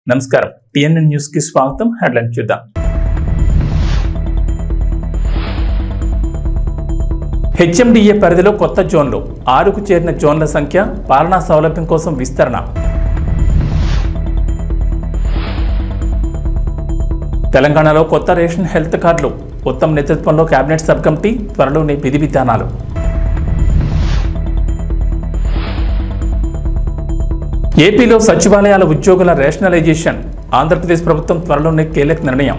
నమస్కారం TNN news కి స్వాగతం హెడ్లైన్ చూద్దాం హెచ్ఎండిఏ పరిధిలో కొత్త జోన్లు ఆరుకు చేరిన జోన్ల సంఖ్య పాలనా సౌలభ్యం కోసం విస్తరణ తెలంగాణలో కొత్త రేషన్ హెల్త్ కార్డులు ఉత్తమ్ నేతృత్వంలో కేబినెట్ సబ్ కమిటీ త్వరలోనే విధి విధానాలు ఏపీలో సచివాలయాల ఉద్యోగుల రేషనలైజేషన్ ఆంధ్రప్రదేశ్ ప్రభుత్వం త్వరలోనే కీలక నిర్ణయం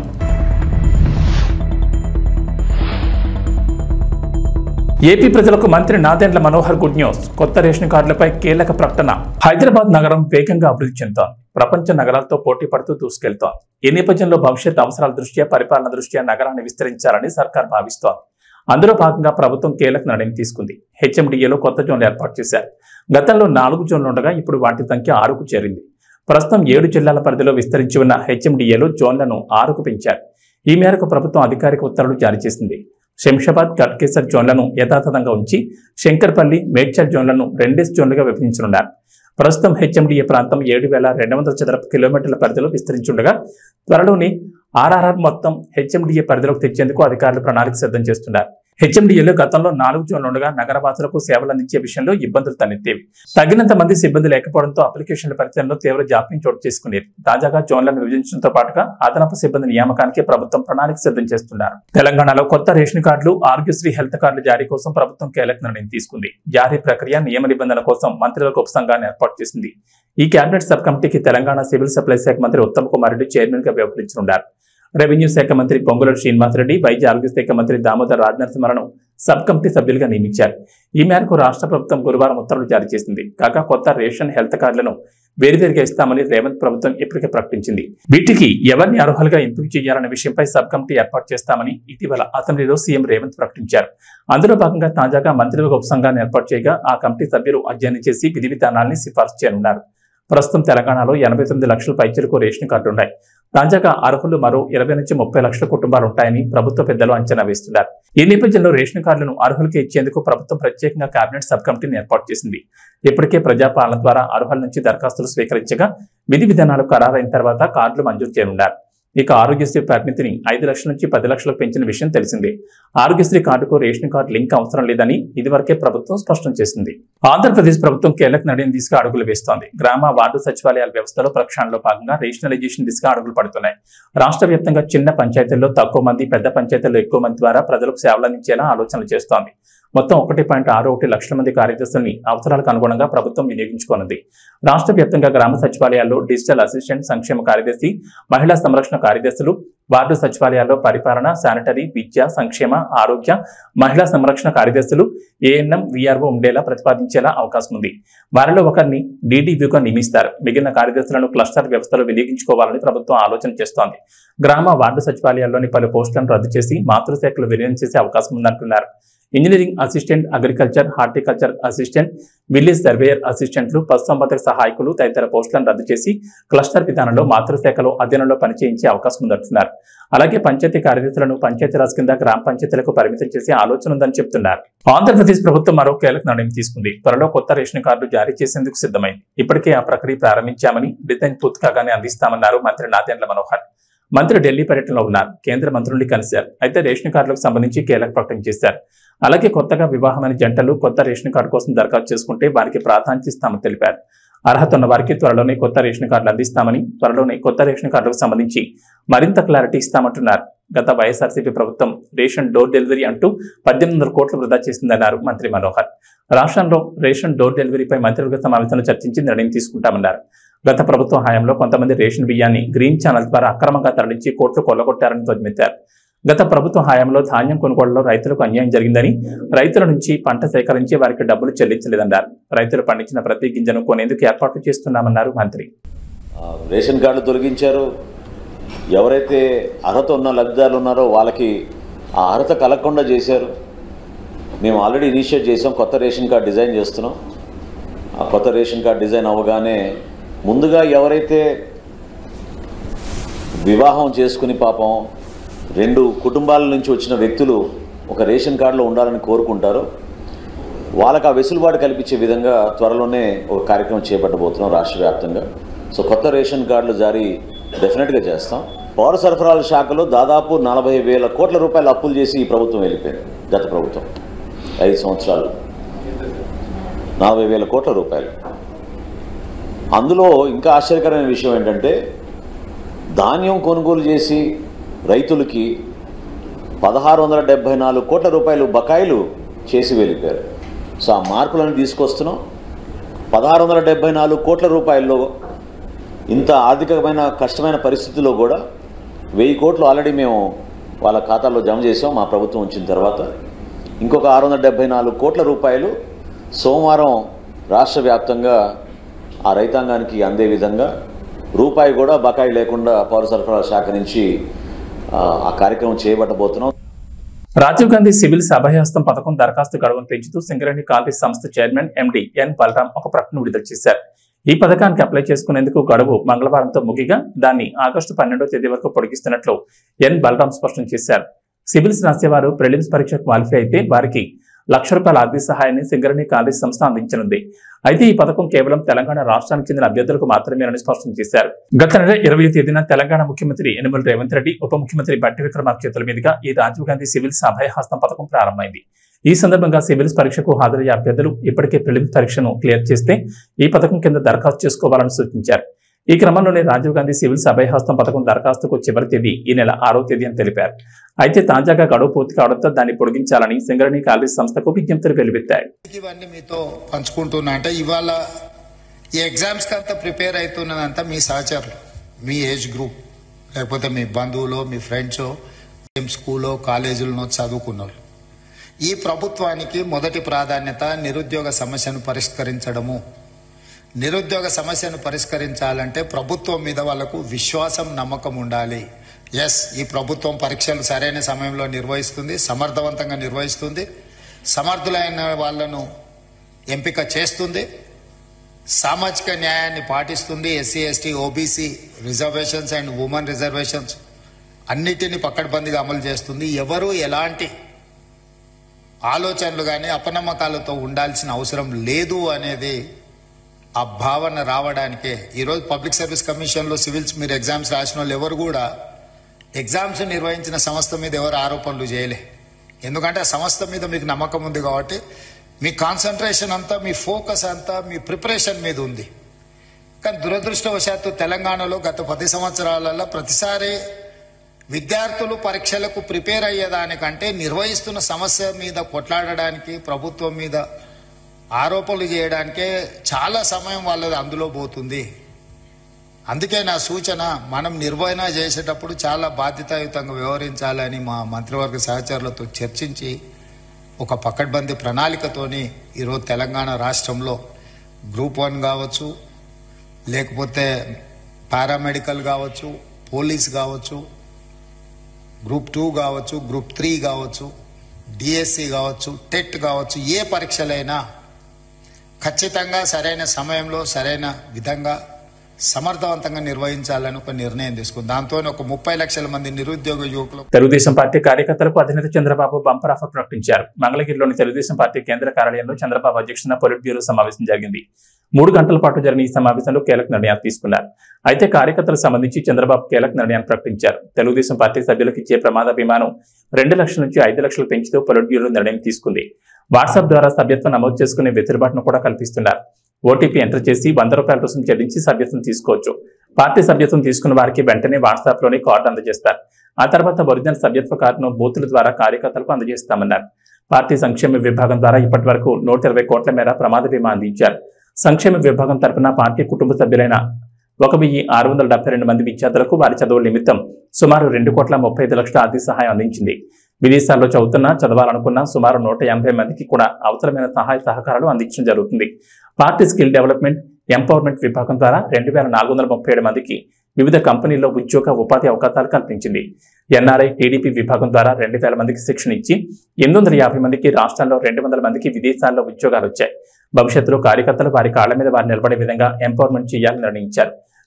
ఏపీ ప్రజలకు మంత్రి నాదెండ్ల మనోహర్ గుడ్ న్యూస్ కొత్త రేషన్ కార్డులపై కీలక ప్రకటన హైదరాబాద్ నగరం వేగంగా అభివృద్ధి చెందుతోంది ప్రపంచ నగరాలతో పోటీ పడుతూ దూసుకెళ్తోంది ఈ నేపథ్యంలో భవిష్యత్ అవసరాల దృష్ట్యా పరిపాలన దృష్ట్యా నగరాన్ని విస్తరించాలని సర్కార్ భావిస్తోంది అందులో భాగంగా ప్రభుత్వం కీలక నిర్ణయం తీసుకుంది హెచ్ఎండిఏలో కొత్త జోన్లు ఏర్పాటు చేశారు గతంలో నాలుగు జోన్లు ఉండగా ఇప్పుడు వాటి సంఖ్య ఆరుకు చేరింది ప్రస్తుతం ఏడు జిల్లాల పరిధిలో విస్తరించి ఉన్న హెచ్ఎండిఏలో జోన్లను ఆరుకు పెంచారు ఈ మేరకు ప్రభుత్వం అధికారిక ఉత్తర్వులు జారీ చేసింది శంషాబాద్ గట్కేసర్ జోన్లను యథాతథంగా ఉంచి శంకర్పల్లి మేడ్చల్ జోన్లను రెండేసి జోన్లుగా విభజించనున్నారు ప్రస్తుతం హెచ్ఎండిఏ ప్రాంతం ఏడు వేల రెండు వందల చదరపు కిలోమీటర్ల పరిధిలో విస్తరించుండగా త్వరలోని ఆర్ఆర్ఆర్ మొత్తం హెచ్ఎండిఏ పరిధిలోకి తెచ్చేందుకు అధికారులు ప్రణాళిక సిద్ధం చేస్తున్నారు హెచ్ఎండిఏలో గతంలో నాలుగు జోన్లు ఉండగా నగరవాసులకు సేవలు అందించే విషయంలో ఇబ్బందులు తలెత్తేవి తగినంత మంది సిబ్బంది లేకపోవడంతో అప్లికేషన్ల పరిచయంలో తీవ్ర జాప్యం చోటు చేసుకునేది తాజాగా జోన్లను విభజించడంతో పాటుగా అదనపు సిబ్బంది నియామకానికి ప్రభుత్వం ప్రణాళిక సిద్ధం చేస్తున్నారు తెలంగాణలో కొత్త రేషన్ కార్డులు ఆరోగ్యశ్రీ హెల్త్ కార్డుల జారీ కోసం ప్రభుత్వం కీలక నిర్ణయం తీసుకుంది జారీ ప్రక్రియ నియమ నిబంధనల కోసం మంత్రులకు ఉపసంఘాన్ని ఏర్పాటు చేసింది ఈ కేబినెట్ సబ్ కమిటీకి తెలంగాణ సివిల్ సప్లైస్ శాఖ మంత్రి ఉత్తమ్ కుమార్ రెడ్డి చైర్మన్ గా వ్యవహరించనున్నారు రెవెన్యూ శాఖ మంత్రి పొంగులూరు శ్రీనివాసరెడ్డి వైద్య ఆరోగ్య శాఖ మంత్రి దామోదర్ రాజనరసింహలను సబ్ కమిటీ సభ్యులుగా నియమించారు ఈ మేరకు రాష్ట్ర ప్రభుత్వం గురువారం ఉత్తర్వులు జారీ చేసింది కాగా కొత్త రేషన్ హెల్త్ కార్డులను వేరువేరుగా ఇస్తామని రేవంత్ ప్రభుత్వం ఇప్పటికే ప్రకటించింది వీటికి ఎవరిని అర్హులుగా ఎంపిక చేయాలన్న విషయంపై సబ్ కమిటీ ఏర్పాటు చేస్తామని ఇటీవల అసెంబ్లీలో సీఎం రేవంత్ ప్రకటించారు అందులో భాగంగా తాజాగా మంత్రులకు ఉపసంఘాన్ని ఏర్పాటు చేయగా ఆ కమిటీ సభ్యులు అధ్యయనం చేసి విధి విధానాల్ని సిఫార్సు చేయనున్నారు ప్రస్తుతం తెలంగాణలో ఎనభై తొమ్మిది లక్షల పైచలకు రేషన్ కార్డు ఉన్నాయి తాజాగా అర్హులు మరో ఇరవై నుంచి ముప్పై లక్షల కుటుంబాలు ఉంటాయని ప్రభుత్వ పెద్దలు అంచనా వేస్తున్నారు ఈ నేపథ్యంలో రేషన్ కార్డులను అర్హులకి ఇచ్చేందుకు ప్రభుత్వం ప్రత్యేకంగా కేబినెట్ సబ్ కమిటీని ఏర్పాటు చేసింది ఇప్పటికే ప్రజాపాలన ద్వారా అర్హుల నుంచి దరఖాస్తులు స్వీకరించగా విధి విధానాలు ఖరారైన తర్వాత కార్డులు మంజూరు చేయనున్నారు ఇక ఆరోగ్యశ్రీ పరిమితిని ఐదు లక్షల నుంచి పది లక్షలకు పెంచిన విషయం తెలిసిందే ఆరోగ్యశ్రీ కార్డుకు రేషన్ కార్డు లింక్ అవసరం లేదని ఇదివరకే ప్రభుత్వం స్పష్టం చేసింది ఆంధ్రప్రదేశ్ ప్రభుత్వం కీలక నిర్ణయం దిశగా అడుగులు వేస్తోంది గ్రామ వార్డు సచివాలయాల వ్యవస్థలో ప్రక్షాళనలో భాగంగా రేషనలైజేషన్ దిశగా అడుగులు పడుతున్నాయి రాష్ట్ర వ్యాప్తంగా చిన్న పంచాయతీల్లో తక్కువ మంది పెద్ద పంచాయతీల్లో ఎక్కువ మంది ద్వారా ప్రజలకు సేవలు అందించేలా ఆలోచనలు చేస్తోంది మొత్తం ఒకటి పాయింట్ ఆరు ఒకటి లక్షల మంది కార్యదర్శుల్ని అవసరాలకు అనుగుణంగా ప్రభుత్వం వినియోగించుకోనుంది రాష్ట్ర వ్యాప్తంగా గ్రామ సచివాలయాల్లో డిజిటల్ అసిస్టెంట్ సంక్షేమ కార్యదర్శి మహిళా సంరక్షణ కార్యదర్శులు వార్డు సచివాలయాల్లో పరిపాలన శానిటరీ విద్య సంక్షేమ ఆరోగ్య మహిళా సంరక్షణ కార్యదర్శులు ఏఎన్ఎం వీఆర్ఓ ఉండేలా ప్రతిపాదించేలా అవకాశం ఉంది వారిలో ఒకరిని డీడీవ్యూగా నియమిస్తారు మిగిలిన కార్యదర్శులను క్లస్టర్ వ్యవస్థలో వినియోగించుకోవాలని ప్రభుత్వం ఆలోచన చేస్తోంది గ్రామ వార్డు సచివాలయాల్లోని పలు పోస్టులను రద్దు చేసి మాతృశాఖలు విలీనం చేసే అవకాశం ఉందంటున్నారు engineering assistant agriculture horticulture assistant village surveyor అసిస్టెంట్లు పశుసంవర్ధక సహాయకులు తదితర పోస్టులను రద్దు చేసి క్లస్టర్ విధానంలో మాతృశాఖలో అధ్యయనంలో పనిచేయించే అవకాశం ఉందంటున్నారు అలాగే పంచాయతీ కార్యదర్శులను పంచాయతీరాజ్ కింద గ్రామ పంచాయతీలకు పరిమితం చేసే ఆలోచన ఉందని చెబుతున్నారు ఆంధ్రప్రదేశ్ ప్రభుత్వం మరో కీలక నిర్ణయం తీసుకుంది త్వరలో కొత్త రేషన్ కార్డు జారీ చేసేందుకు సిద్ధమైంది ఇప్పటికే ఆ ప్రక్రియ ప్రారంభించామని డిజైన్ పూర్తి కాగానే అందిస్తామన్నారు మంత్రి నాదెండ్ల మనోహర్ మంత్రి ఢిల్లీ పర్యటనలో ఉన్నారు కేంద్ర మంత్రుల్ని కలిశారు అయితే రేషన్ కార్డులకు సంబంధించి కీలక ప్రకటన చేశారు అలాగే కొత్తగా వివాహమైన జంటలు కొత్త రేషన్ కార్డు కోసం దరఖాస్తు చేసుకుంటే వారికి ప్రాధాన్యత ఇస్తామని తెలిపారు అర్హత ఉన్న వారికి త్వరలోనే కొత్త రేషన్ కార్డులు అందిస్తామని త్వరలోనే కొత్త రేషన్ కార్డులకు సంబంధించి మరింత క్లారిటీ ఇస్తామంటున్నారు గత వైఎస్ఆర్సీపీ ప్రభుత్వం రేషన్ డోర్ డెలివరీ అంటూ పద్దెనిమిది వందల కోట్లు వృధా చేసిందన్నారు మంత్రి మనోహర్ రాష్ట్రంలో రేషన్ డోర్ డెలివరీపై మంత్రివర్గ సమావేశంలో చర్చించి నిర్ణయం తీసుకుంటామన్నారు గత ప్రభుత్వం హయాంలో కొంతమంది రేషన్ బియ్యాన్ని గ్రీన్ ఛానల్ ద్వారా అక్రమంగా తరలించి కోట్లు కొల్లగొట్టారని ధ్వజమెత్తారు గత ప్రభుత్వ హయాంలో ధాన్యం కొనుగోలులో రైతులకు అన్యాయం జరిగిందని రైతుల నుంచి పంట సేకరించి వారికి డబ్బులు చెల్లించలేదన్నారు రైతులు పండించిన ప్రతి గింజను కొనేందుకు ఏర్పాట్లు చేస్తున్నామన్నారు మంత్రి ఆ, రేషన్ కార్డు తొలగించారు ఎవరైతే అర్హత ఉన్న లబ్ధిదారులు ఉన్నారో వాళ్ళకి ఆ అర్హత కలగకుండా చేశారు మేము ఆల్రెడీ ఇనిషియేట్ చేసాం కొత్త రేషన్ కార్డు డిజైన్ చేస్తున్నాం ఆ కొత్త రేషన్ కార్డు డిజైన్ అవ్వగానే ముందుగా ఎవరైతే వివాహం చేసుకుని పాపం రెండు కుటుంబాల నుంచి వచ్చిన వ్యక్తులు ఒక రేషన్ కార్డులో ఉండాలని కోరుకుంటారో వాళ్ళకి ఆ వెసులుబాటు కల్పించే విధంగా త్వరలోనే ఒక కార్యక్రమం చేపట్టబోతున్నాం రాష్ట్ర వ్యాప్తంగా సో కొత్త రేషన్ కార్డులు జారీ డెఫినెట్గా చేస్తాం పౌర సరఫరాల శాఖలో దాదాపు నలభై వేల కోట్ల రూపాయలు అప్పులు చేసి ఈ ప్రభుత్వం వెళ్ళిపోయింది గత ప్రభుత్వం ఐదు సంవత్సరాలు నలభై వేల కోట్ల రూపాయలు అందులో ఇంకా ఆశ్చర్యకరమైన విషయం ఏంటంటే ధాన్యం కొనుగోలు చేసి రైతులకి పదహారు వందల డెబ్బై నాలుగు కోట్ల రూపాయలు బకాయిలు చేసి వెళ్ళిపోయారు సో ఆ మార్పులను తీసుకొస్తున్నాం పదహారు వందల డెబ్బై నాలుగు కోట్ల రూపాయల్లో ఇంత ఆర్థికమైన కష్టమైన పరిస్థితుల్లో కూడా వెయ్యి కోట్లు ఆల్రెడీ మేము వాళ్ళ ఖాతాల్లో జమ చేసాం మా ప్రభుత్వం వచ్చిన తర్వాత ఇంకొక ఆరు వందల డెబ్బై నాలుగు కోట్ల రూపాయలు సోమవారం రాష్ట్ర వ్యాప్తంగా ఆ రైతాంగానికి అందే విధంగా రూపాయి కూడా బకాయి లేకుండా పౌర సరఫరాల శాఖ నుంచి ఆ, ఆ కార్యక్రమం చేయబట్టబోతున్నాం రాజీవ్ గాంధీ సివిల్స్ అభయహస్తం పథకం దరఖాస్తు గడువును పెంచుతూ సింగరేణి కాంగ్రెస్ సంస్థ చైర్మన్ ఎండి ఎన్ బలరాం ఒక ప్రకటన విడుదల చేశారు ఈ పథకానికి అప్లై చేసుకునేందుకు గడువు మంగళవారంతో ముగిగా దాన్ని ఆగస్టు పన్నెండో తేదీ వరకు పొడిగిస్తున్నట్లు ఎన్ బలరాం స్పష్టం చేశారు సివిల్స్ రాసేవారు ప్రిలిమ్స్ పరీక్ష క్వాలిఫై అయితే వారికి లక్ష రూపాయల ఆర్థిక సహాయాన్ని సింగరేణి కాంగ్రెస్ సంస్థ అందించనుంది అయితే ఈ పథకం కేవలం తెలంగాణ రాష్ట్రానికి చెందిన అభ్యర్థులకు మాత్రమేనని స్పష్టం చేశారు గత నెల ఇరవై తేదీన తెలంగాణ ముఖ్యమంత్రి యనమల రేవంత్ రెడ్డి ఉప ముఖ్యమంత్రి బట్టి విక్రమార్క చేతుల మీదుగా ఈ రాజీవ్ గాంధీ సివిల్స్ అభయహస్తం పథకం ప్రారంభమైంది ఈ సందర్భంగా సివిల్స్ పరీక్షకు హాజరయ్యే అభ్యర్థులు ఇప్పటికే ప్రిలిమ్స్ పరీక్షను క్లియర్ చేస్తే ఈ పథకం కింద దరఖాస్తు చేసుకోవాలని సూచించారు ఈ క్రమంలోనే రాజీవ్ గాంధీ సివిల్స్ అభయహస్తం పథకం దరఖాస్తుకు చివరి తేదీ ఈ నెల ఆరో తేదీ అని తెలిపారు అయితే తాజాగా గడువు పూర్తి కావడంతో దాన్ని పొడిగించాలని సింగరణి కాలేజ్ సంస్థకు విజ్ఞప్తులు వెలువెత్తాయి ఇవన్నీ మీతో పంచుకుంటున్నా అంటే ఇవాళ ఈ ఎగ్జామ్స్ కి అంతా ప్రిపేర్ అవుతున్నదంతా మీ సహచరులు మీ ఏజ్ గ్రూప్ లేకపోతే మీ బంధువులు మీ ఫ్రెండ్స్ ఏం స్కూలో కాలేజీలో చదువుకున్నారు ఈ ప్రభుత్వానికి మొదటి ప్రాధాన్యత నిరుద్యోగ సమస్యను పరిష్కరించడము నిరుద్యోగ సమస్యను పరిష్కరించాలంటే ప్రభుత్వం మీద వాళ్ళకు విశ్వాసం నమ్మకం ఉండాలి ఎస్ ఈ ప్రభుత్వం పరీక్షలు సరైన సమయంలో నిర్వహిస్తుంది సమర్థవంతంగా నిర్వహిస్తుంది సమర్థులైన వాళ్ళను ఎంపిక చేస్తుంది సామాజిక న్యాయాన్ని పాటిస్తుంది SC ST OBC reservations and women reservations అన్నిటిని పక్కడబందిగా అమలు చేస్తుంది ఎవరు ఎలాంటి ఆలోచనలు కానీ అపనమ్మకాలతో ఉండాల్సిన అవసరం లేదు అనేది ఆ భావన రావడానికే ఈరోజు పబ్లిక్ సర్వీస్ కమిషన్లో సివిల్స్ మీరు ఎగ్జామ్స్ రాసిన వాళ్ళు ఎవరు కూడా ఎగ్జామ్స్ నిర్వహించిన సంస్థ మీద ఎవరు ఆరోపణలు చేయలే ఎందుకంటే ఆ సంస్థ మీద మీకు నమ్మకం ఉంది కాబట్టి మీ కాన్సన్ట్రేషన్ అంతా మీ ఫోకస్ అంతా మీ ప్రిపరేషన్ మీద ఉంది కానీ దురదృష్టవశాత్తు తెలంగాణలో గత పది సంవత్సరాలలో ప్రతిసారి విద్యార్థులు పరీక్షలకు ప్రిపేర్ అయ్యేదానికంటే నిర్వహిస్తున్న సమస్య మీద కొట్లాడడానికి ప్రభుత్వం మీద ఆరోపణలు చేయడానికే చాలా సమయం వాళ్ళది అందులో పోతుంది అందుకే నా సూచన మనం నిర్వహణ చేసేటప్పుడు చాలా బాధ్యతాయుతంగా వ్యవహరించాలని మా మంత్రివర్గ సహచరులతో చర్చించి ఒక పకడ్బందీ ప్రణాళికతోని ఈరోజు తెలంగాణ రాష్ట్రంలో గ్రూప్ వన్ కావచ్చు లేకపోతే పారామెడికల్ కావచ్చు పోలీస్ కావచ్చు గ్రూప్ టూ కావచ్చు గ్రూప్ త్రీ కావచ్చు డిఎస్సి కావచ్చు టెట్ కావచ్చు ఏ పరీక్షలైనా ఖచ్చితంగా సరైన సమయంలో సరైన విధంగా సమర్థవంతంగా నిర్వహించాలని ఒక నిర్ణయం తీసుకుంది దాంతో ఒక ముప్పై లక్షల మంది నిరుద్యోగ యువకులు తెలుగుదేశం పార్టీ కార్యకర్తలకు అధినేత చంద్రబాబు బంపర్ ఆఫర్ ప్రకటించారు మంగళగిరిలోని తెలుగుదేశం పార్టీ కేంద్ర కార్యాలయంలో చంద్రబాబు అధ్యక్షతన పొలిట్ బ్యూరో సమావేశం జరిగింది మూడు గంటల పాటు జరిగిన ఈ సమావేశంలో కీలక నిర్ణయాలు తీసుకున్నారు అయితే కార్యకర్తలకు సంబంధించి చంద్రబాబు కీలక నిర్ణయాన్ని ప్రకటించారు తెలుగుదేశం పార్టీ సభ్యులకు ఇచ్చే ప్రమాద బీమాను రెండు లక్షల నుంచి ఐదు లక్షలు పెంచుతూ పొలిట్ బ్యూరో నిర్ణయం తీసుకుంది వాట్సాప్ ద్వారా సభ్యత్వం నమోదు చేసుకునే వెసులుబాటును కూడా కల్పిస్తున్నారు ఓటీపీ ఎంటర్ చేసి వంద రూపాయల రుసుము చెల్లించి సభ్యత్వం తీసుకోవచ్చు పార్టీ సభ్యత్వం తీసుకున్న వారికి వెంటనే వాట్సాప్ లోనే కార్డు అందజేస్తారు ఆ తర్వాత ఒరిజినల్ సభ్యత్వ కార్డును బూతుల ద్వారా కార్యకర్తలకు అందజేస్తామన్నారు పార్టీ సంక్షేమ విభాగం ద్వారా ఇప్పటి వరకు నూట ఇరవై కోట్ల మేర ప్రమాద బీమా అందించారు సంక్షేమ విభాగం తరపున పార్టీ కుటుంబ సభ్యులైన ఒక వెయ్యి ఆరు వందల డెబ్బై రెండు మంది విద్యార్థులకు వారి చదువుల నిమిత్తం సుమారు రెండు కోట్ల ముప్పై ఐదు లక్షల ఆర్థిక సహాయం అందించింది విదేశాల్లో చదువుతున్నా చదవాలనుకున్న సుమారు నూట ఎనభై మందికి కూడా అవసరమైన సహాయ సహకారాలు అందించడం జరుగుతుంది పార్టీ స్కిల్ డెవలప్మెంట్ ఎంపవర్మెంట్ విభాగం ద్వారా రెండు వేల నాలుగు వందల ముప్పై ఏడు మందికి వివిధ కంపెనీల్లో ఉద్యోగ ఉపాధి అవకాశాలు కల్పించింది ఎన్ఆర్ఐ టీడీపీ విభాగం ద్వారా రెండు వేల మందికి శిక్షణ ఇచ్చి ఎనిమిది వందల యాభై మందికి రాష్ట్రాల్లో రెండు వందల మందికి విదేశాల్లో ఉద్యోగాలు వచ్చాయి భవిష్యత్తులో కార్యకర్తలు వారి కాళ్ల మీద వారు నిలబడే విధంగా ఎంపవర్మెంట్ చేయాలని నిర్ణయించారు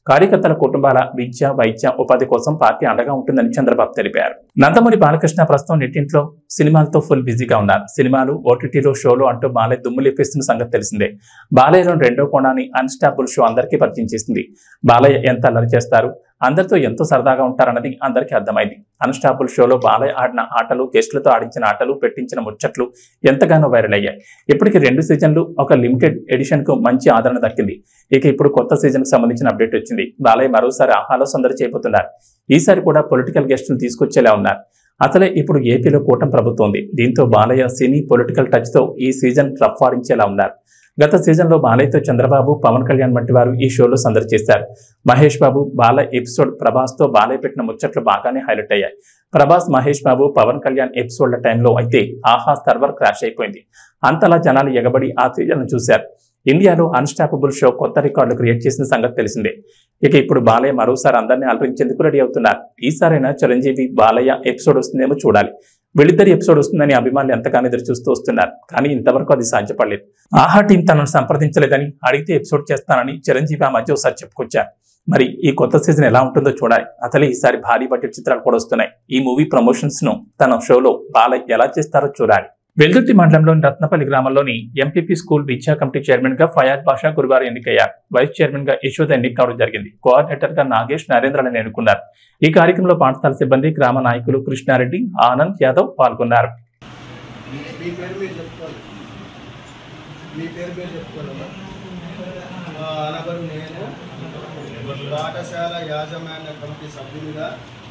కార్యకర్తల కుటుంబాల విద్య వైద్య ఉపాధి కోసం పార్టీ అండగా ఉంటుందని చంద్రబాబు తెలిపారు నందమూరి బాలకృష్ణ ప్రస్తుతం నెట్టింట్లో సినిమాలతో ఫుల్ బిజీగా ఉన్నారు సినిమాలు ఓటీటీలో షోలు అంటూ బాలయ్య దుమ్ము లేపేస్తున్న సంగతి తెలిసిందే బాలయ్యలో రెండో కోణాన్ని అన్స్టాపుల్ షో అందరికీ పరిచయం చేసింది బాలయ్య ఎంత అల్లరి చేస్తారు అందరితో ఎంతో సరదాగా ఉంటారన్నది అందరికీ అర్థమైంది అన్స్టాపుల్ షోలో బాలయ్య ఆడిన ఆటలు గెస్టులతో ఆడించిన ఆటలు పెట్టించిన ముచ్చట్లు ఎంతగానో వైరల్ అయ్యాయి ఇప్పటికి రెండు సీజన్లు ఒక లిమిటెడ్ ఎడిషన్ కు మంచి ఆదరణ దక్కింది ఇక ఇప్పుడు కొత్త సీజన్ కు సంబంధించిన అప్డేట్ వచ్చింది బాలయ్య మరోసారి ఆహాలో సందడి చేయబోతున్నారు ఈసారి కూడా పొలిటికల్ గెస్టులు తీసుకొచ్చేలా ఉన్నారు అసలే ఇప్పుడు ఏపీలో కూటమి ప్రభుత్వం ఉంది దీంతో బాలయ్య సినీ పొలిటికల్ టచ్ తో ఈ సీజన్ రఫ్ ఆడించేలా ఉన్నారు గత సీజన్లో బాలయ్యతో చంద్రబాబు పవన్ కళ్యాణ్ వంటి వారు ఈ షోలో సందడి చేశారు మహేష్ బాబు బాల ఎపిసోడ్ ప్రభాస్ తో బాలయ్య పెట్టిన ముచ్చట్లు బాగానే హైలైట్ అయ్యాయి ప్రభాస్ మహేష్ బాబు పవన్ కళ్యాణ్ ఎపిసోడ్ల టైంలో అయితే ఆహా సర్వర్ క్రాష్ అయిపోయింది అంతలా జనాలు ఎగబడి ఆ సీజన్ చూశారు ఇండియాలో అన్స్టాపబుల్ షో కొత్త రికార్డులు క్రియేట్ చేసిన సంగతి తెలిసిందే ఇక ఇప్పుడు బాలయ్య మరోసారి అందరినీ అలరించేందుకు రెడీ అవుతున్నారు ఈసారైనా చిరంజీవి బాలయ్య ఎపిసోడ్ వస్తుందేమో చూడాలి వీళ్ళిద్దరి ఎపిసోడ్ వస్తుందని అభిమానులు ఎంతగానో ఎదురు చూస్తూ వస్తున్నారు కానీ ఇంతవరకు అది సాధ్యపడలేదు ఆహా టీం తనను సంప్రదించలేదని అడిగితే ఎపిసోడ్ చేస్తానని చిరంజీవి ఆ మధ్య ఒకసారి చెప్పుకొచ్చారు మరి ఈ కొత్త సీజన్ ఎలా ఉంటుందో చూడాలి అసలే ఈసారి భారీ బడ్జెట్ చిత్రాలు కూడా వస్తున్నాయి ఈ మూవీ ప్రమోషన్స్ ను తన షోలో బాలయ్య ఎలా చేస్తారో చూడాలి వెల్దుర్తి మండలంలోని రత్నపల్లి గ్రామంలోని ఎంపీపీ స్కూల్ విద్యా కమిటీ చైర్మన్ గా ఫయాజ్ బాషా గురువారం ఎన్నికయ్యారు వైస్ చైర్మన్ గా యశోద ఎన్నిక కావడం జరిగింది కోఆర్డినేటర్ గా నాగేష్ నరేంద్రలను ఎన్నుకున్నారు ఈ కార్యక్రమంలో పాఠశాల సిబ్బంది గ్రామ నాయకులు కృష్ణారెడ్డి ఆనంద్ యాదవ్ పాల్గొన్నారు మీ పేరు మీరు చెప్పుకోవాలి మీ పేరు మీరు చెప్పుకోవాలమ్మా మా అనబరు నేను పాఠశాల యాజమాన్య కమిటీ సభ్యునిగా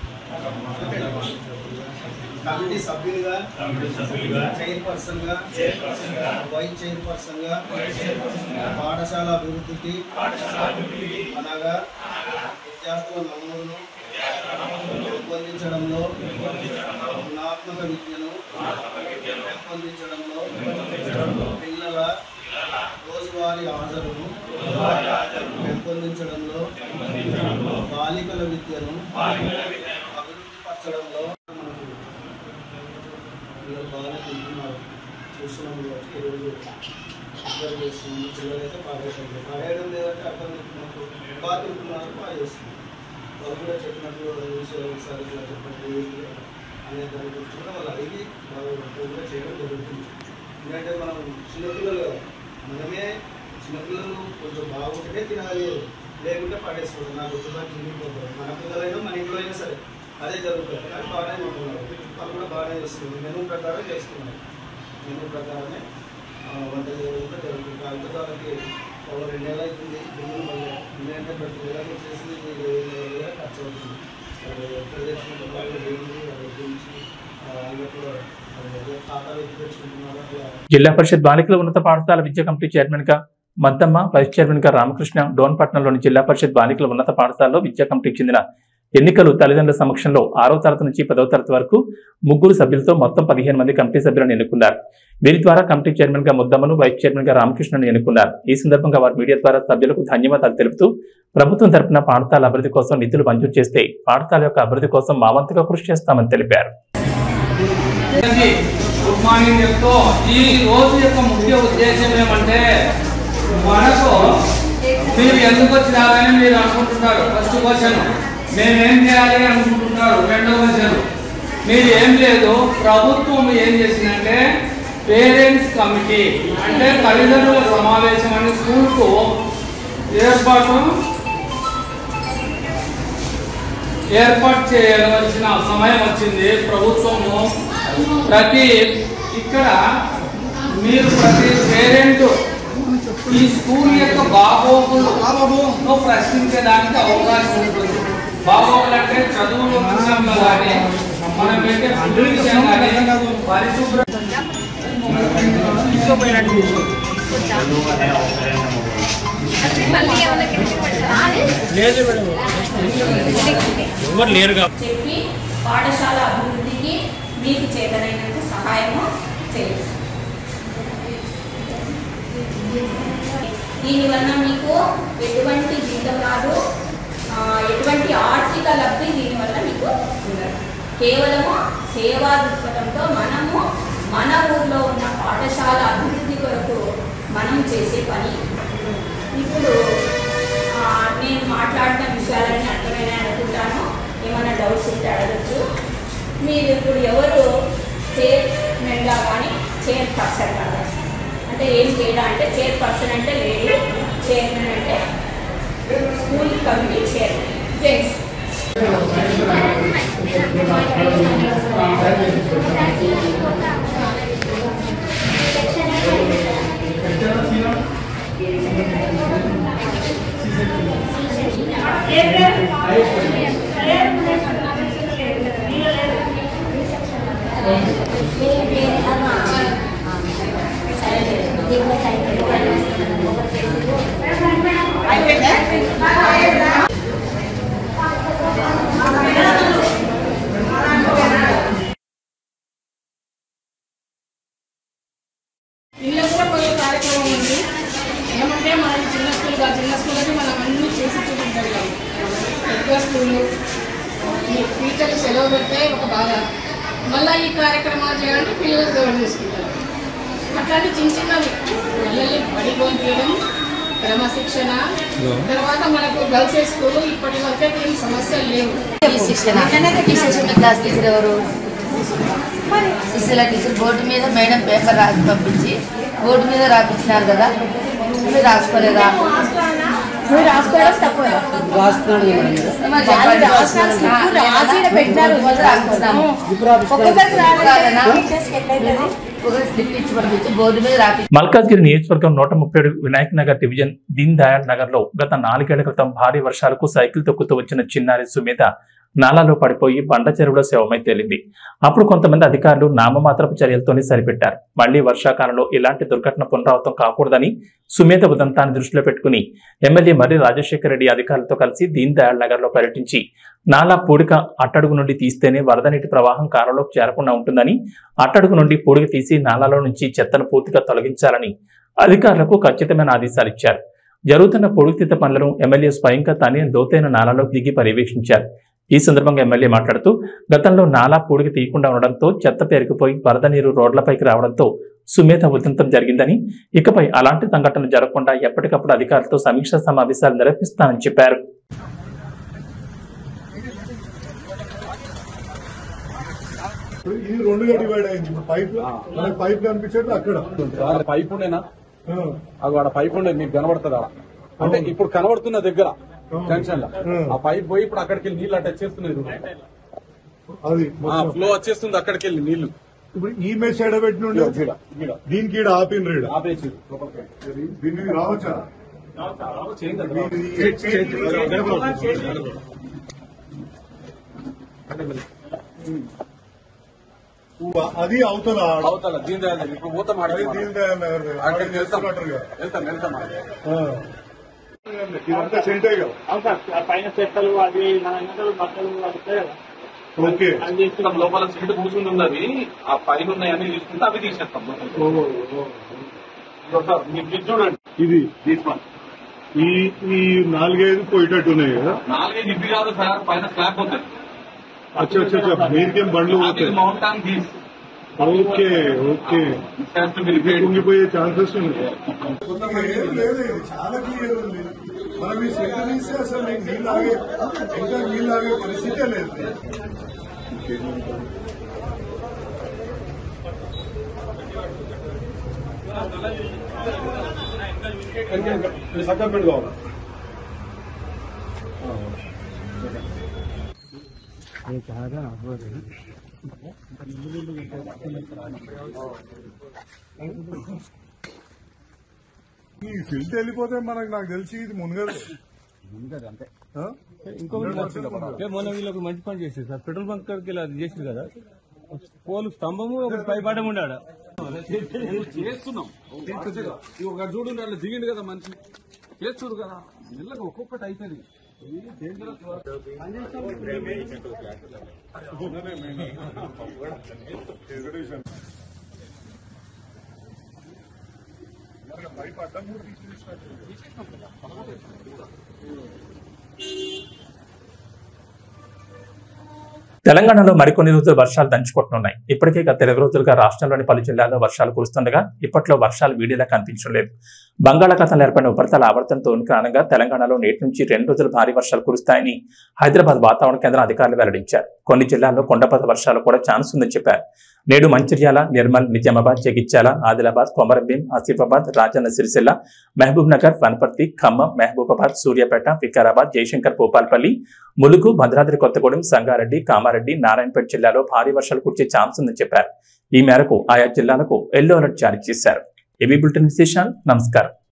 కమిటీ సభ్యునిగా చైర్పర్సన్గా వైస్ చైర్పర్సన్గా పాఠశాల అభివృద్ధికి అనగా విద్యార్థుల నమోదును రూపొందించడంలో గుణాత్మక విద్యను పెంపొందించడంలో పిల్లల రోజువారీ హాజరును పెంపొందించడంలో బాలికల విద్యను అభివృద్ధి పరచడంలో పిల్లలు బాగా తింటున్నారు చూస్తున్నాం కాబట్టి ఈరోజు అబ్జర్వ్ చేస్తున్నాము పిల్లలైతే పాడేయడం పాడేయడం లేదంటే అర్థం చెప్తున్నప్పుడు బాగా తింటున్నారు బాగా చేస్తున్నారు వాళ్ళు కూడా చెప్పినట్టు విషయాలు ఒకసారి ఇట్లా చెప్పినట్టు ఏంటి అనే దాని గురించి కూడా వాళ్ళు అడిగి వాళ్ళు కూడా చేయడం జరుగుతుంది ఎందుకంటే మనం చిన్నపిల్లలు కదా మనమే చిన్నపిల్లలు కొంచెం బాగుంటేనే తినాలి లేకుంటే పడేసుకోవడం నాకు ఒక్కసారి తిరిగిపోతారు మన పిల్లలైనా మన ఇంట్లో అయినా సరే అదే జరుగుతుంది కానీ బాగానే ఉంటున్నారు వాళ్ళు కూడా బాగానే చేస్తున్నారు మెనూ ప్రకారం చేస్తున్నారు మెనూ ప్రకారమే ఆ, వంట చేయడం కూడా జరుగుతుంది కాకపోతే వాళ్ళకి ఒక రెండేళ్ళు అవుతుంది బిల్లులు మళ్ళీ ఎందుకంటే ప్రతి నెలకి చేసి ఇరవై ఐదు వేల ఖర్చు అవుతుంది అది ఎక్కడ తెచ్చుకుంటే వాళ్ళు ఏంటి అది గురించి అన్నట్లు ఖాతా వ్యక్తి తెచ్చుకుంటున్నారు అట్లా జిల్లా పరిషత్ బాలికల ఉన్నత పాఠశాల విద్యా కమిటీ చైర్మన్ గా మద్దమ్మ వైస్ చైర్మన్ గా రామకృష్ణ డోన్పట్నంలోని జిల్లా పరిషత్ బాలికల ఉన్నత పాఠశాలలో విద్యా కమిటీకి చెందిన ఎన్నికలు తల్లిదండ్రుల సమక్షంలో ఆరో తరగతి నుంచి పదవ తరగతి వరకు ముగ్గురు సభ్యులతో మొత్తం పదిహేను మంది కమిటీ సభ్యులను ఎన్నుకున్నారు వీరి ద్వారా కమిటీ చైర్మన్ గా ముద్దమ్మను వైస్ చైర్మన్ గా రామకృష్ణను ఎన్నుకున్నారు ఈ సందర్భంగా వారు మీడియా ద్వారా సభ్యులకు ధన్యవాదాలు తెలుపుతూ ప్రభుత్వం తరపున పాఠశాల అభివృద్ధి కోసం నిధులు మంజూరు చేస్తే పాఠశాల యొక్క అభివృద్ధి కోసం మా వంతుగా కృషి చేస్తామని తెలిపారు అందరికీ గుడ్ మార్నింగ్ చెప్తూ ఈ రోజు యొక్క ముఖ్య ఉద్దేశం ఏమంటే మనకు మీరు ఎందుకు వచ్చినారని మీరు అనుకుంటున్నారు ఫస్ట్ క్వశ్చన్ మేమేం చేయాలి అనుకుంటున్నారు రెండో క్వశ్చన్ మీరు ఏం లేదు ప్రభుత్వం ఏం చేసిందంటే పేరెంట్స్ కమిటీ అంటే తల్లిదండ్రుల సమావేశం అని స్కూల్కు ఏర్పాటు ఏర్పాటు చేయవలసిన సమయం వచ్చింది ప్రభుత్వము ప్రతి ఇక్కడ మీరు ప్రతి పేరెంట్ ఈ స్కూల్ యొక్క బాగోగులు ప్రశ్నించడానికి అవకాశం ఉంటుంది బాగోగులు అంటే చదువులు విషయంలో కానీ మనం పెట్టే ఫుడ్ విషయం కానీ పరిశుభ్ర మళ్ళీ ఏమైనా కిటికీ పెడతారా? చెప్పి పాఠశాల అభివృద్ధికి మీకు చేతనైనంత సహాయము చేయొచ్చు దీనివల్ల మీకు ఎటువంటి జీతం రాదు ఆ, ఎటువంటి ఆర్థిక లబ్ధి దీనివల్ల మీకు ఉండదు కేవలము సేవా దృక్పథంతో మనము మన ఊర్లో ఉన్న పాఠశాల అభివృద్ధి కొరకు మనం చేసే పని ఇప్పుడు ఆ, నేను మాట్లాడిన విషయాలన్నీ అర్థమైనా అనుకుంటాను ఏమైనా డౌట్స్ ఉంటే అడగచ్చు మీరు ఇప్పుడు ఎవరు చైర్మన్గా కానీ చైర్ పర్సన్ కాదు అంటే ఏం తేడా అంటే చైర్ పర్సన్ అంటే లేడీ చైర్మన్ అంటే స్కూల్ కమిటీ చైర్మన్ జెంట్స్ ఇళ్ళ కూడా కొంత కార్యక్రమం ఉంది ఏమంటే మనకి చిన్న స్కూల్ కాదు చిన్న స్కూల్ అయితే మనం అన్ని చేసి చూపించగలం పెద్ద స్కూలు ఈ టీచర్లు సెలవు పెడితే ఒక బాధ మళ్ళీ ఈ కార్యక్రమాలు చేయాలంటే పిల్లలు గౌరవం చేసుకుంటారు అట్లాంటి చిన్న చిన్నవి పిల్లల్ని బడి పంపించడం క్రమశిక్షణ తర్వాత మనకు గర్ల్స్ స్కూల్ ఇప్పటి వరకే ఏం సమస్యలు లేవు ఈ శిక్షణ ఈ శిక్షణ క్లాస్ టీచర్ ఎవరు శిక్షణ టీచర్ బోర్డు మీద మేడం పేపర్ రాసి పంపించి బోర్డు మీద రాపించినారు కదా మీరు రాసుకోలేదా మీరు రాసుకోవడం తప్పు మరి చెప్పండి. ఆ, రాసి ఈడ పెట్టినారు ముందు రాసుకున్నాము. ఒక్కొక్కరికి రాలేదా? ఒక్కొక్కరికి స్లిప్ ఇచ్చి పంపించి బోర్డు మీద రాపి మల్కాజ్గిరి నియోజకవర్గం నూట ముప్పై ఏడు వినాయక్ నగర్ డివిజన్ దీన్ దయాళ్ నగర్ లో గత నాలుగేళ్ల క్రితం భారీ వర్షాలకు సైకిల్ తొక్కుతూ వచ్చిన చిన్నారి సుమేధ నాలాలో పడిపోయి బండ చెరువులో శవమై తేలింది అప్పుడు కొంతమంది అధికారులు నామమాత్రపు చర్యలతోనే సరిపెట్టారు మళ్లీ వర్షాకాలంలో ఇలాంటి దుర్ఘటన పునరావృతం కాకూడదని సుమేధ ఉదంతాన్ని దృష్టిలో పెట్టుకుని ఎమ్మెల్యే మర్రి రాజశేఖర రెడ్డి అధికారులతో కలిసి దీన్ దయాళ్ నగర్ లో పర్యటించి నాలా పూడిక అట్టడుగు నుండి తీస్తేనే వరద నీటి ప్రవాహం కాలంలోకి చేరకుండా ఉంటుందని అట్టడుగు నుండి పూడిక తీసి నాలాలో నుంచి చెత్తను పూర్తిగా తొలగించాలని అధికారులకు ఖచ్చితమైన ఆదేశాలు ఇచ్చారు జరుగుతున్న పొడుగుతీత పనులను ఎమ్మెల్యే స్వయంగా తానే లోతైన నాలాలోకి దిగి పర్యవేక్షించారు ఈ సందర్భంగా ఎమ్మెల్యే మాట్లాడుతూ గతంలో నాలా పూడికి తీయకుండా ఉండడంతో చెత్త పేరుకుపోయి వరద నీరు రోడ్లపైకి రావడంతో సుమేధ ఉదంతం జరిగిందని ఇకపై అలాంటి సంఘటనలు జరగకుండా ఎప్పటికప్పుడు అధికారులతో సమీక్షా సమావేశాలు నిర్వహిస్తానని చెప్పారు ఇది రెండుగా డివైడ్ అయింది ఇప్పుడు పైప్ మనకి పైప్ కనిపించేది అక్కడ ఆడ పైప్ ఉండేనా ఆ, అగో ఆడ పైప్ ఉండే మీకు కనబడుతుంది ఆడ అంటే ఇప్పుడు కనబడుతున్న దగ్గర జంక్షన్ లో Hmm. ఆ పైప్ పోయి ఇప్పుడు అక్కడికి వెళ్ళి నీళ్ళు అటు వచ్చేస్తున్నాయి అది ఆ మొత్తం. ఫ్లో వచ్చేస్తుంది అక్కడికి వెళ్ళి నీళ్లు ఇప్పుడు ఈ మెస్ ఎడబెట్టి ఇదిగో గీడ, గీడ. దీనికి ఈడ ఆపిన రీడ ఆపేసి దీనికి రావచ్చా అది అవతల ఆడ. అవతల దీని దయాళ్ దగ్గర. ఇప్పుడు పోతాం అది ఆడికి దీని దయాళ్ నగర్ దగ్గర. అక్కడ అక్కడికి వెళ్తాం చేస్తున్నట్టుగా. వెళ్తాం వెళ్తాం ఆ. ఇదంతా సెంటే కదా పైన చెత్తలు అవి మన ఎండలు బట్టలు వస్తాయి కదా ఓకే అది తీసుకున్నాం లోపల సీట్ కూర్చుని ఉన్నది ఆ పైన ఉన్నాయని తీసుకుంటే అవి తీసేస్తాం ఓ, ఓ. ఇదొక మీ ఫ్రిడ్జ్ చూడండి ఇది తీసుకోండి ఈ ఈ నాలుగైదు పోయేటట్టు ఉన్నాయి కదా నాలుగైదు ఇవి కాదు సార్ పైన స్లాబ్ ఉంటుంది అచ్చా అచ్చా అచ్చా మీరికేం బండ్లు పోతాయి mount on these okay okay కుంగిపోయే ఛాన్సెస్ ఉన్నాయి ఏం లేదు ఇది చాలా క్లియర్ ఉంది మనం ఈ సెట్ తీస్తే అసలు నీకు నీళ్ళు ఆగే ఇంకా నీళ్ళు ఆగే పరిస్థితే లేదు సక్కర్ కావాలి ఈ ఫిల్ట్ వెళ్ళిపోతే మనకు నాకు తెలిసి ఇది మునగదు ఆ? ఇంకొకటి మొన్న వీళ్ళకి మంచి పని చేసింది సార్ పెట్రోల్ బంక్ కాడికి వెళ్ళి అది చేసింది కదా పోలు స్తంభము ఒకటి పై పడడం ఉండాడ చేస్తున్నాం ఇది ఒక చూడు అట్లా దిగిండు కదా మనిషి చేస్తుడు కదా మెల్లగా ఒక్కొక్కటి అయిపోయింది పైప్ అడ్డం కూడా తీసుకొచ్చినట్టు. తెలంగాణలో మరికొన్ని రోజులు వర్షాలు దంచుకుంటున్నాయి ఇప్పటికే గత ఇరవై రోజులుగా రాష్ట్రంలోని పలు జిల్లాల్లో వర్షాలు కురుస్తుండగా ఇప్పట్లో వర్షాలు వీడిలా కనిపించడం లేదు బంగాళాఖాతంలో ఏర్పడిన ఉపరితల ఆవర్తనంతో కారణంగా తెలంగాణలో నేటి నుంచి రెండు రోజులు భారీ వర్షాలు కురుస్తాయని హైదరాబాద్ వాతావరణ కేంద్రం అధికారులు వెల్లడించారు కొన్ని జిల్లాల్లో కొండపద వర్షాలు కూడా ఛాన్స్ ఉందని చెప్పారు నేడు మంచిర్యాల నిర్మల్ నిజామాబాద్ జగిత్యాల ఆదిలాబాద్ కొమరంభీం ఆసిఫాబాద్ రాజన్న సిరిసిల్ల మహబూబ్ నగర్ వనపర్తి ఖమ్మం మహబూబాబాద్ సూర్యాపేట వికారాబాద్ జయశంకర్ భూపాల్పల్లి ములుగు భద్రాద్రి కొత్తగూడెం సంగారెడ్డి కామారెడ్డి నారాయణపేట జిల్లాలో భారీ వర్షాలు కురిసే ఛాన్స్ ఉందని చెప్పారు ఈ మేరకు ఆయా జిల్లాలకు ఎల్లో అలర్ట్ జారీ చేశారు ఏబీ బులెటిన్ విశేషాలు నమస్కారం